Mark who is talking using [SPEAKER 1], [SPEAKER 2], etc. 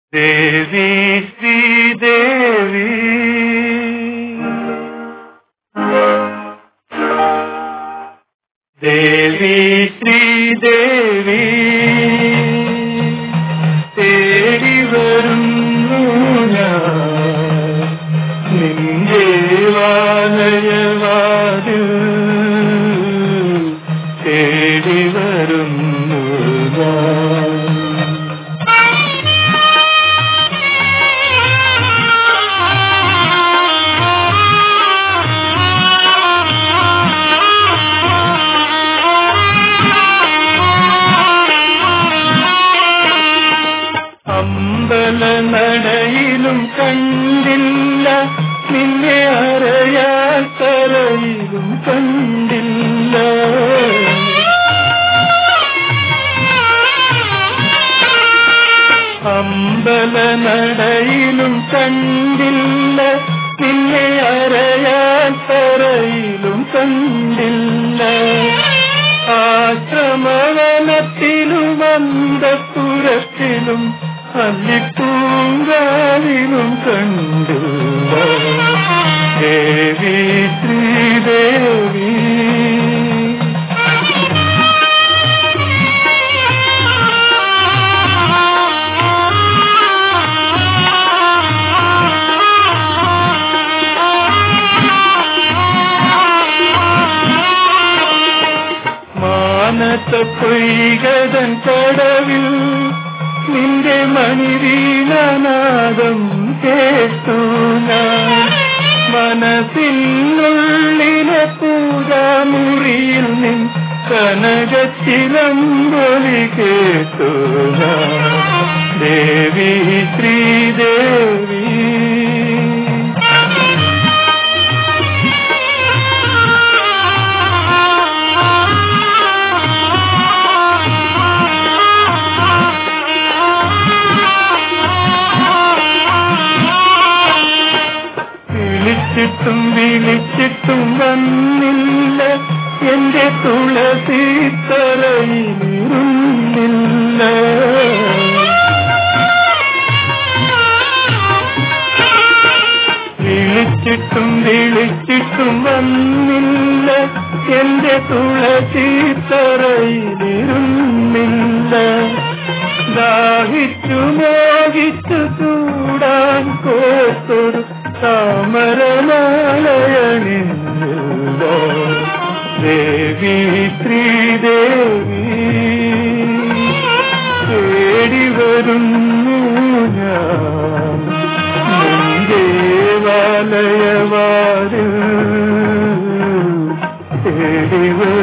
[SPEAKER 1] ദേവി ശ്രീദേവി ദേവി ശ്രീദേവി തേടി വരുന്നു ഞാൻ നിന്റെ വാലയവാതിൽ തേടി വരുന്നു ഞാൻ അമ്പല നടയിലും കണ്ടില്ല നിന്നെ അറിയാൻ തലയിലും കണ്ടില്ല അമ്പല നടയിലും കണ്ടില്ല നിന്നെ അറിയാൻ തറയിലും കണ്ടില്ല ആശ്രമവനത്തിലും അന്തപുരത്തിലും അല്ലിപ്പൂങ്കാവിലും കണ്ടില്ല ദേവി ശ്രീദേവി മാനത്ത പൊയ്കതൻ കടവിൽ നിന്റെ മണിവീണനാദം കേട്ടു ഞാൻ മനസ്സിനുള്ളിലെ പൂജാമുറിയിൽ നിൻ കനകച്ചിലമ്പൊലി കേട്ടു ഞാൻ ദേവി ശ്രീദേവി വിളിച്ചിട്ടും വിളിച്ചിട്ടും വന്നില്ല എന്റെ തുളസി തറയിലിരുന്നില്ല വിളിച്ചിട്ടും വിളിച്ചിട്ടും വന്നില്ല എന്റെ തുളസി തറയിലിരുന്നില്ല ദാഹിച്ചു മോഹിച്ചു ചൂടാൻ കോർത്തൊരു താമരമാലയണില്ല ദേവി ശ്രീദേവി തേടി വരുന്നു ഞാൻ നിന്റെ വാലയവാരിൽ തേടി വരുന്നു